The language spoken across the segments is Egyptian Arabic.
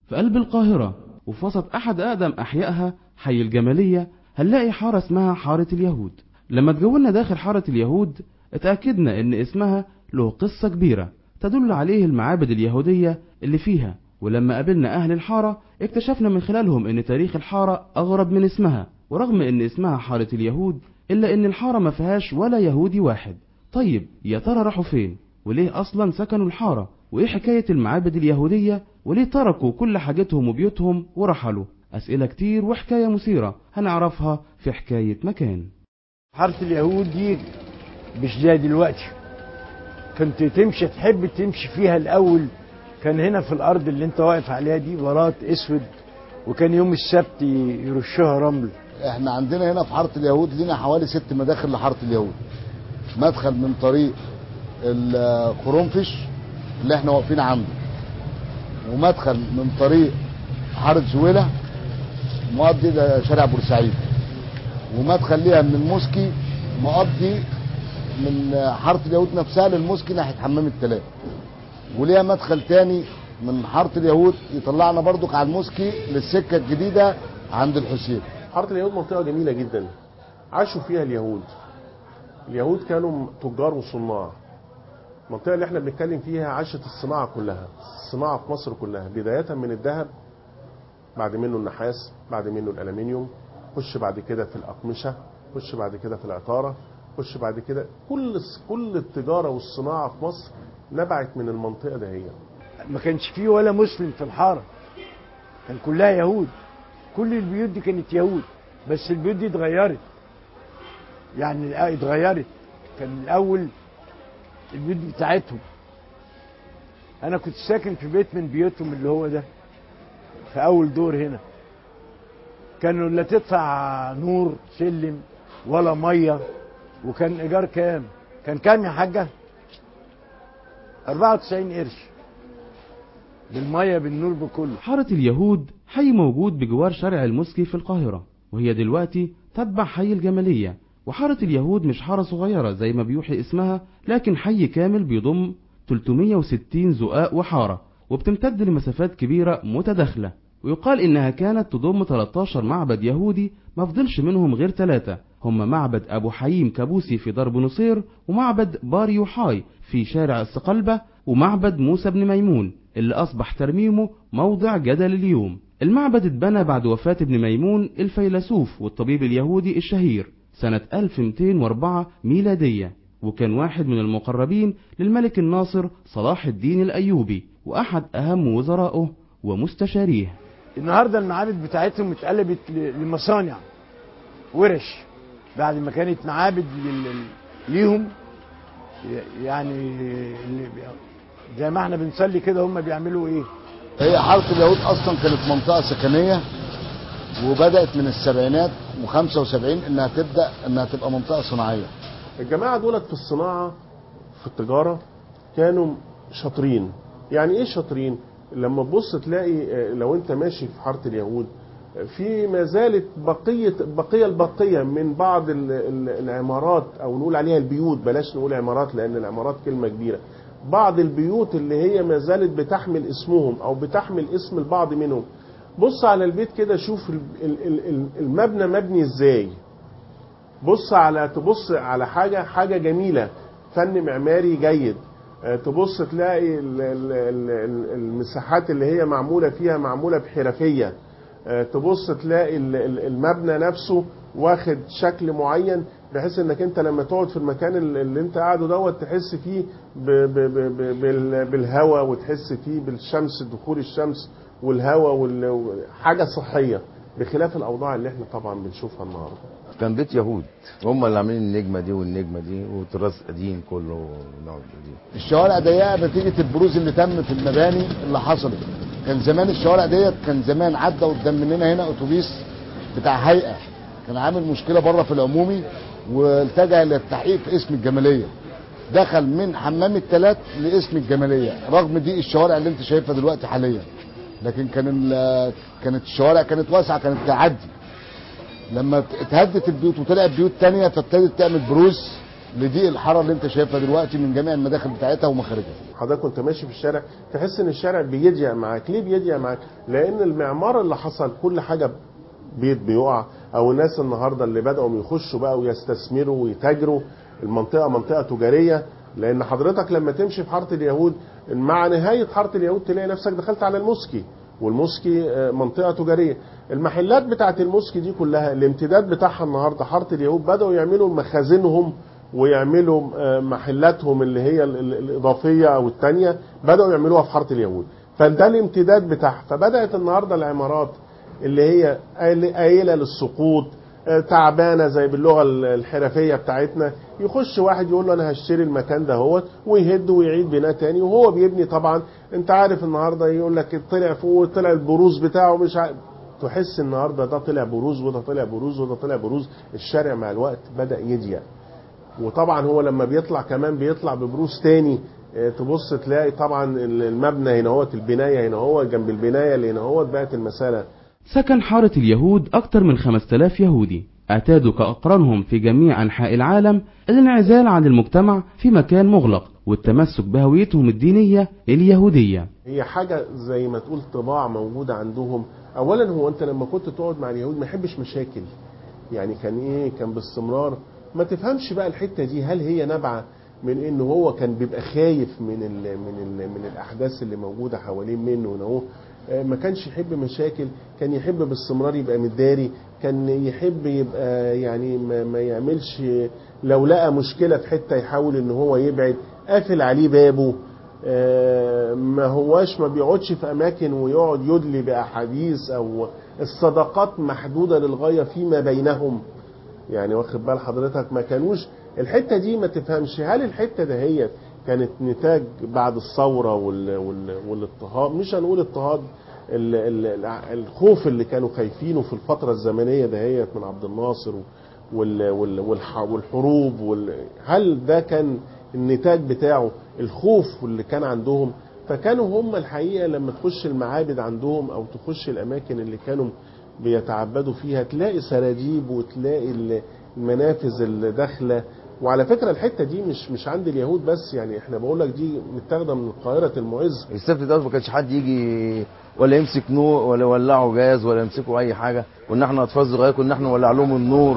في قلب القاهرة وفي وسط أحد أقدم أحيائها حي الجمالية هنلاقي حارة اسمها حارة اليهود لما تجولنا داخل حارة اليهود اتأكدنا إن اسمها له قصة كبيرة تدل عليه المعابد اليهودية اللي فيها ولما قابلنا أهل الحارة اكتشفنا من خلالهم إن تاريخ الحارة أغرب من اسمها ورغم إن اسمها حارة اليهود إلا إن الحارة ما فيهاش ولا يهودي واحد طيب يا ترى راحوا فين وليه أصلا سكنوا الحارة وإيه حكاية المعابد اليهودية وليه تركوا كل حاجتهم وبيوتهم ورحلوا أسئلة كتير وحكاية مثيرة هنعرفها في حكاية مكان حارة اليهود دي مش زي دلوقتي كنت تمشي تحب تمشي فيها الأول كان هنا في الأرض اللي أنت واقف عليها دي بلاط أسود وكان يوم السبت يرشوها رمل احنا عندنا هنا في حاره اليهود لينا حوالي ست مداخل لحاره اليهود مدخل من طريق القرنفش اللي احنا واقفين عنده ومدخل من طريق حاره زويله مؤدي لشارع بورسعيد ومدخل ليها من الموسكي مؤدي من حاره اليهود نفسها للموسكي ناحيه حمام التلال وليها مدخل تاني من حاره اليهود يطلعنا برضك على الموسكي للسكه الجديده عند الحسين حاره اليهود منطقه جميله جدا عاشوا فيها اليهود اليهود كانوا تجار وصناع المنطقه اللي احنا بنتكلم فيها عاشت الصناعه كلها الصناعه في مصر كلها بدايه من الذهب بعد منه النحاس بعد منه الالومنيوم خش بعد كده في الاقمشه خش بعد كده في العطاره خش بعد كده كل كل التجاره والصناعه في مصر نبعت من المنطقه ده هي ما كانش فيه ولا مسلم في الحارة كان كلها يهود كل البيوت دي كانت يهود بس البيوت دي اتغيرت يعني اتغيرت كان الأول البيوت بتاعتهم أنا كنت ساكن في بيت من بيوتهم اللي هو ده في أول دور هنا كانوا لا تدفع نور سلم ولا مية وكان إيجار كام؟ كان كام يا حاجة؟ 94 قرش بالمية بالنور بكله حارة اليهود حي موجود بجوار شارع المسكي في القاهرة وهي دلوقتي تتبع حي الجمالية وحارة اليهود مش حارة صغيرة زي ما بيوحي اسمها لكن حي كامل بيضم 360 زقاق وحارة وبتمتد لمسافات كبيرة متداخلة ويقال إنها كانت تضم 13 معبد يهودي ما فضلش منهم غير ثلاثة هم معبد أبو حييم كابوسي في درب نصير ومعبد بار يوحاي في شارع الصقلبة ومعبد موسى بن ميمون اللي أصبح ترميمه موضع جدل اليوم المعبد اتبنى بعد وفاة ابن ميمون الفيلسوف والطبيب اليهودي الشهير سنة 1204 ميلادية وكان واحد من المقربين للملك الناصر صلاح الدين الأيوبي وأحد أهم وزرائه ومستشاريه النهارده المعابد بتاعتهم اتقلبت ل- لمصانع ورش بعد ما كانت معابد لل- ليهم ي- يعني اللي بي- زي ما احنا بنصلي كده هم بيعملوا ايه هي حاره اليهود اصلا كانت منطقه سكنيه وبدات من السبعينات و75 انها تبدا انها تبقى منطقه صناعيه الجماعه دولت في الصناعه في التجاره كانوا شاطرين يعني ايه شاطرين لما تبص تلاقي آه، لو انت ماشي في حاره اليهود آه، في ما زالت بقيه بقيه البقيه من بعض ال- ال- العمارات او نقول عليها البيوت بلاش نقول عمارات لان العمارات كلمه كبيره بعض البيوت اللي هي ما زالت بتحمل اسمهم او بتحمل اسم البعض منهم بص على البيت كده شوف ال- ال- ال- ال- المبنى مبني ازاي بص على تبص على حاجه حاجه جميله فن معماري جيد آه، تبص تلاقي ال- ال- ال- ال- المساحات اللي هي معموله فيها معموله بحرفيه آه، تبص تلاقي ال- ال- المبنى نفسه واخد شكل معين بحيث انك انت لما تقعد في المكان اللي اللي انت قاعده دوت تحس فيه ب- ب- ب- ب- بال- بالهواء وتحس فيه بالشمس دخول الشمس والهواء وال- حاجه صحيه بخلاف الاوضاع اللي احنا طبعا بنشوفها النهارده كان بيت يهود هم اللي عاملين النجمه دي والنجمه دي وتراث قديم كله نوع قديم الشوارع ضيقه نتيجه البروز اللي تم في المباني اللي حصلت كان زمان الشوارع ديت كان زمان عدى قدام مننا هنا اتوبيس بتاع هيئه كان عامل مشكله بره في العمومي والتجا للتحقيق في اسم الجماليه دخل من حمام التلات لاسم الجماليه رغم دي الشوارع اللي انت شايفها دلوقتي حاليا لكن كان ال- كانت الشوارع كانت واسعه كانت تعدي لما اتهدت البيوت وطلعت بيوت تانية فابتدت تعمل بروز لضيق الحاره اللي انت شايفها دلوقتي من جميع المداخل بتاعتها ومخارجها حضرتك كنت ماشي في الشارع تحس ان الشارع بيضيق معاك ليه بيضيق معاك لان المعمار اللي حصل كل حاجه بيت بيقع او الناس النهارده اللي بداوا يخشوا بقى ويستثمروا ويتاجروا المنطقه منطقه تجاريه لان حضرتك لما تمشي في حاره اليهود مع نهايه حاره اليهود تلاقي نفسك دخلت على الموسكي والموسكي آه، منطقه تجاريه المحلات بتاعت الموسكي دي كلها الامتداد بتاعها النهارده حاره اليهود بداوا يعملوا مخازنهم ويعملوا آه، محلاتهم اللي هي ال- ال- الاضافيه او الثانيه بداوا يعملوها في حاره اليهود فده الامتداد بتاعها فبدات النهارده العمارات اللي هي قايل- قايله للسقوط آه، تعبانه زي باللغه ال- الحرفيه بتاعتنا يخش واحد يقول له انا هشتري المكان ده هو ويهد ويعيد بناء تاني وهو بيبني طبعا انت عارف النهارده يقول لك طلع فوق طلع البروز بتاعه مش عارف تحس النهارده ده طلع بروز وده طلع بروز وده طلع بروز الشارع مع الوقت بدا يضيق وطبعا هو لما بيطلع كمان بيطلع ببروز تاني آه، تبص تلاقي طبعا المبنى هنا هوت البنايه هنا هو جنب البنايه اللي هنا هوت بقت المساله سكن حارة اليهود أكثر من 5000 يهودي اعتادوا كأقرانهم في جميع أنحاء العالم الانعزال عن المجتمع في مكان مغلق والتمسك بهويتهم الدينية اليهودية هي حاجة زي ما تقول طباع موجودة عندهم أولا هو أنت لما كنت تقعد مع اليهود ما يحبش مشاكل يعني كان إيه كان باستمرار ما تفهمش بقى الحتة دي هل هي نابعة من إن هو كان بيبقى خايف من ال من ال من الأحداث اللي موجودة حوالين منه هنا هو آه، ما كانش يحب مشاكل كان يحب باستمرار يبقى متداري كان يحب يبقى يعني ما, ما يعملش لو لقى مشكلة في حتة يحاول ان هو يبعد قافل عليه بابه آه، ما هواش ما بيقعدش في اماكن ويقعد يدلي باحاديث او الصداقات محدوده للغايه فيما بينهم يعني واخد بال حضرتك ما كانوش الحته دي ما تفهمش هل الحته دهيت كانت نتاج بعد الثوره وال... وال... والاضطهاد مش هنقول اضطهاد ال... ال... الخوف اللي كانوا خايفينه في الفتره الزمنيه دهيت من عبد الناصر وال... وال... والح... والحروب وال... هل ده كان النتاج بتاعه الخوف اللي كان عندهم فكانوا هم الحقيقه لما تخش المعابد عندهم او تخش الاماكن اللي كانوا بيتعبدوا فيها تلاقي سراديب وتلاقي ال- المنافذ اللي داخله وعلى فكره الحته دي مش مش عند اليهود بس يعني احنا بقول لك دي متاخده من القاهره المعز السبت ده ما كانش حد يجي ولا يمسك نور ولا يولعوا جاز ولا يمسكوا اي حاجه كنا احنا اطفال صغير كنا احنا نولع لهم النور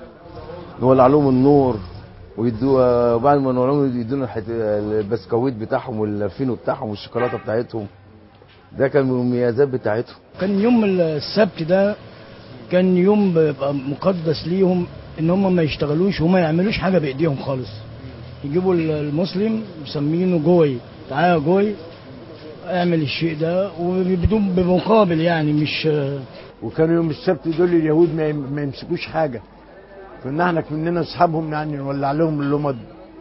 نولع لهم النور ويدوا وبعد ما نولع لهم يدونا الحت- البسكويت بتاعهم والفينو بتاعهم والشوكولاته بتاعتهم ده كان من المميزات بتاعتهم كان يوم السبت ده كان يوم بيبقى مقدس ليهم ان هم ما يشتغلوش وما يعملوش حاجه بايديهم خالص يجيبوا المسلم مسمينه جوي تعالى يا جوي اعمل الشيء ده وبدون بمقابل يعني مش وكانوا يوم السبت دول اليهود ما يم- ما يمسكوش حاجه كنا احنا مننا اصحابهم يعني نولع لهم اللمض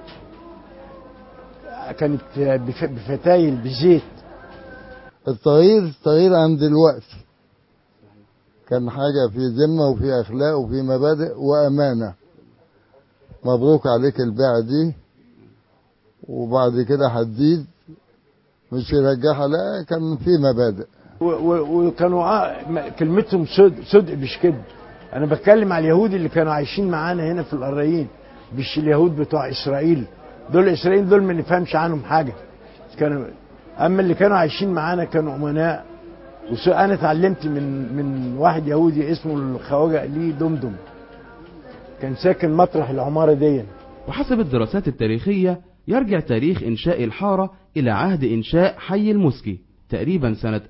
كانت بف- بفتايل بزيت التغيير تغيير عن دلوقتي كان حاجة في ذمة وفي أخلاق وفي مبادئ وأمانة مبروك عليك البيعة دي وبعد كده هتزيد مش يرجعها لا كان في مبادئ و- و- وكانوا ع- م- كلمتهم صدق صدق مش كده انا بتكلم على اليهود اللي كانوا عايشين معانا هنا في القرايين مش اليهود بتوع اسرائيل دول اسرائيل دول ما نفهمش عنهم حاجه كانوا اما اللي كانوا عايشين معانا كانوا امناء وس- انا اتعلمت من من واحد يهودي اسمه الخواجه ليه دمدم كان ساكن مطرح العماره دي وحسب الدراسات التاريخية يرجع تاريخ إنشاء الحارة إلى عهد إنشاء حي المسكي تقريبا سنة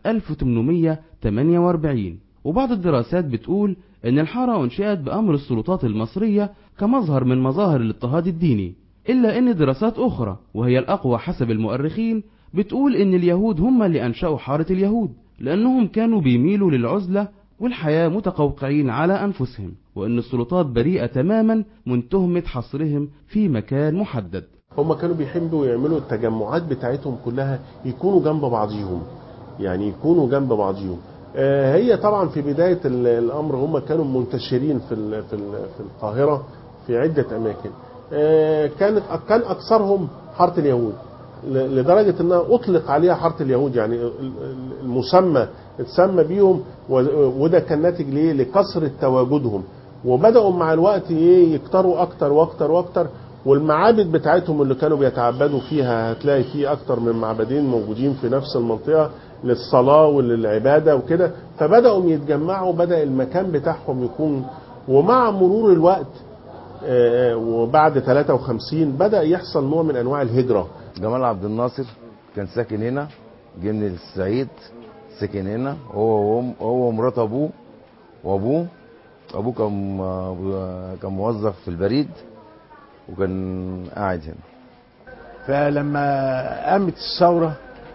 1848 وبعض الدراسات بتقول إن الحارة أنشئت بأمر السلطات المصرية كمظهر من مظاهر الاضطهاد الديني إلا إن دراسات أخرى وهي الأقوى حسب المؤرخين بتقول إن اليهود هم اللي أنشأوا حارة اليهود لأنهم كانوا بيميلوا للعزلة والحياة متقوقعين على أنفسهم وإن السلطات بريئة تماما من تهمة حصرهم في مكان محدد هم كانوا بيحبوا يعملوا التجمعات بتاعتهم كلها يكونوا جنب بعضيهم يعني يكونوا جنب بعضيهم آه، هي طبعا في بداية ال- الأمر هم كانوا منتشرين في ال- في ال- في القاهرة في عدة أماكن آه، كانت كان أكثرهم حارة اليهود ل- لدرجة أنها أطلق عليها حارة اليهود يعني ال- ال- المسمى اتسمى بيهم و- وده كان ناتج ليه لكثرة تواجدهم وبدأوا مع الوقت ايه يكتروا أكتر وأكتر وأكتر والمعابد بتاعتهم اللي كانوا بيتعبدوا فيها هتلاقي فيه اكتر من معبدين موجودين في نفس المنطقه للصلاه وللعباده وكده فبداوا يتجمعوا بدا المكان بتاعهم يكون ومع مرور الوقت آه، وبعد 53 بدا يحصل نوع من انواع الهجره جمال عبد الناصر كان ساكن هنا جه من الصعيد سكن هنا هو وأم- هو ومرات ابوه وابوه ابوه كان كان موظف في البريد وكان قاعد هنا فلما قامت الثورة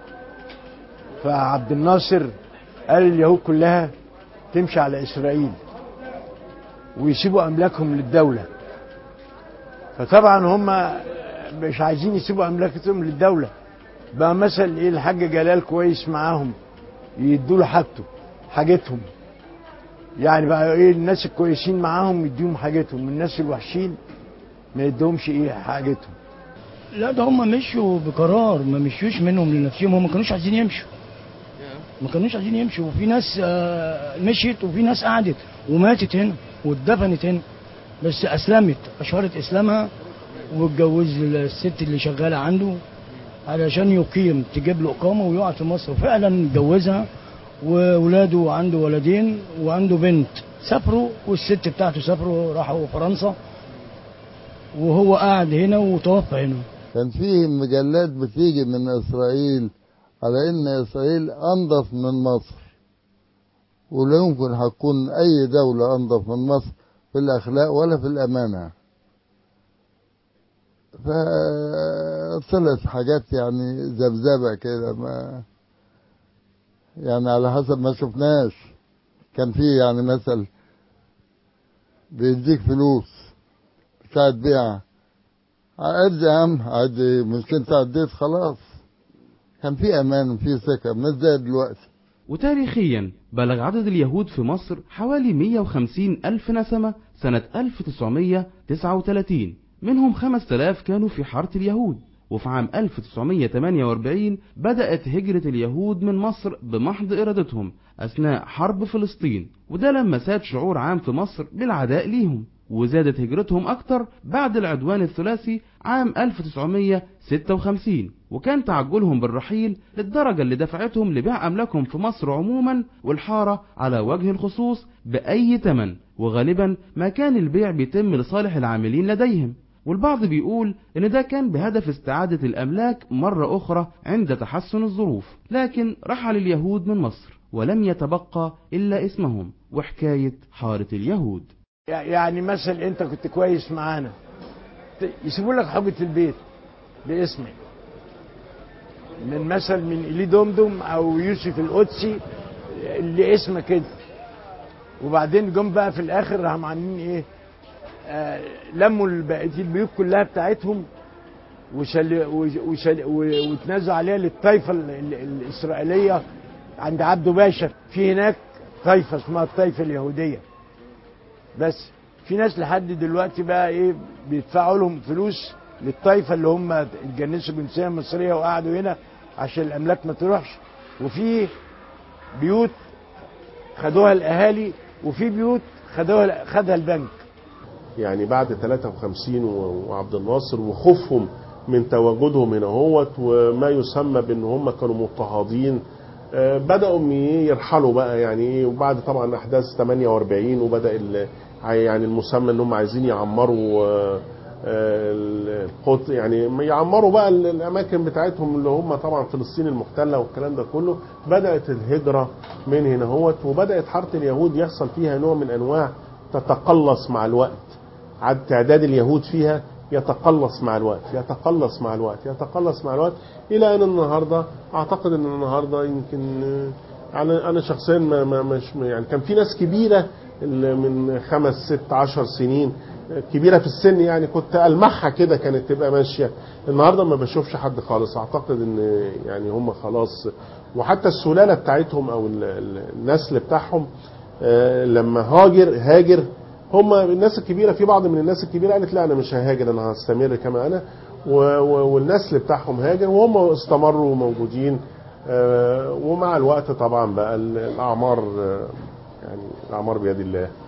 فعبد الناصر قال اليهود كلها تمشي على إسرائيل ويسيبوا أملاكهم للدولة فطبعا هم مش عايزين يسيبوا أملاكهم للدولة بقى مثل إيه الحاج جلال كويس معاهم يدوا له حاجته حاجتهم يعني بقى ايه الناس الكويسين معاهم يديهم حاجتهم الناس الوحشين ما يدهمش ايه حاجتهم لا ده هم مشوا بقرار ما مشوش منهم لنفسهم هم ما كانوش عايزين يمشوا ما كانوش عايزين يمشوا وفي ناس آه، مشيت وفي ناس قعدت وماتت هنا واتدفنت هنا بس اسلمت اشهرت اسلامها واتجوز الست اللي شغاله عنده علشان يقيم تجيب له اقامه ويقعد في مصر وفعلا اتجوزها وولاده عنده ولدين وعنده بنت سافروا والست بتاعته سافروا راحوا فرنسا وهو قاعد هنا وتوفى هنا كان في مجلات بتيجي من إسرائيل على إن إسرائيل أنظف من مصر ولا يمكن هتكون أي دولة أنظف من مصر في الأخلاق ولا في الأمانة فطلعت حاجات يعني ذبذبة كده ما يعني على حسب ما شفناش كان في يعني مثل بيديك فلوس بتاعت بيع عد يا عم عد مش انت عديت خلاص كان في امان وفي ثقه مش زي دلوقتي وتاريخيا بلغ عدد اليهود في مصر حوالي 150 ألف نسمة سنة 1939 منهم 5000 كانوا في حارة اليهود وفي عام 1948 بدأت هجرة اليهود من مصر بمحض إرادتهم أثناء حرب فلسطين وده لما ساد شعور عام في مصر بالعداء ليهم وزادت هجرتهم أكتر بعد العدوان الثلاثي عام 1956 وكان تعجلهم بالرحيل للدرجة اللي دفعتهم لبيع أملاكهم في مصر عموما والحارة على وجه الخصوص بأي تمن وغالبا ما كان البيع بيتم لصالح العاملين لديهم والبعض بيقول ان ده كان بهدف استعادة الاملاك مرة اخرى عند تحسن الظروف لكن رحل اليهود من مصر ولم يتبقى الا اسمهم وحكاية حارة اليهود يعني مثل انت كنت كويس معانا ت- يسيبوا لك حجة البيت باسمك من مثل من إيلي دمدم او يوسف القدسي اللي اسمك كده وبعدين جم بقى في الاخر راحوا عاملين ايه آه لموا بقيه البيوت كلها بتاعتهم وشل وشل و- وتنازلوا عليها للطائفه ال- ال- الاسرائيليه عند عبده باشا في هناك طائفه اسمها الطائفه اليهوديه بس في ناس لحد دلوقتي بقى ايه بيدفعوا لهم فلوس للطائفه اللي هم اتجنسوا جنسيه مصريه وقعدوا هنا عشان الاملاك ما تروحش وفي بيوت خدوها الاهالي وفي بيوت خدوها خدها البنك يعني بعد 53 و- وعبد الناصر وخوفهم من تواجدهم هنا هوت وما يسمى بان هم كانوا مضطهدين آه، بداوا م- يرحلوا بقى يعني ايه وبعد طبعا احداث 48 وبدا ال- يعني المسمى ان هم عايزين يعمروا آه، آه، القط يعني يعمروا بقى ال- الاماكن بتاعتهم اللي هم طبعا فلسطين المحتله والكلام ده كله بدات الهجره من هنا هوت وبدات حاره اليهود يحصل فيها نوع من انواع تتقلص مع الوقت عدد تعداد اليهود فيها يتقلص مع الوقت يتقلص مع الوقت يتقلص مع الوقت الى ان النهارده اعتقد ان النهارده يمكن آه، انا انا شخصيا ما ما مش يعني كان في ناس كبيره اللي من خمس ست عشر سنين آه، كبيره في السن يعني كنت المحها كده كانت تبقى ماشيه النهارده ما بشوفش حد خالص اعتقد ان يعني هم خلاص وحتى السلاله بتاعتهم او ال- ال- النسل بتاعهم آه، لما هاجر هاجر هم الناس الكبيره في بعض من الناس الكبيره قالت لا انا مش ههاجر انا هستمر كما انا و- و- والنسل بتاعهم هاجر وهم استمروا موجودين آه، ومع الوقت طبعا بقى ال- الاعمار آه، يعني الاعمار بيد الله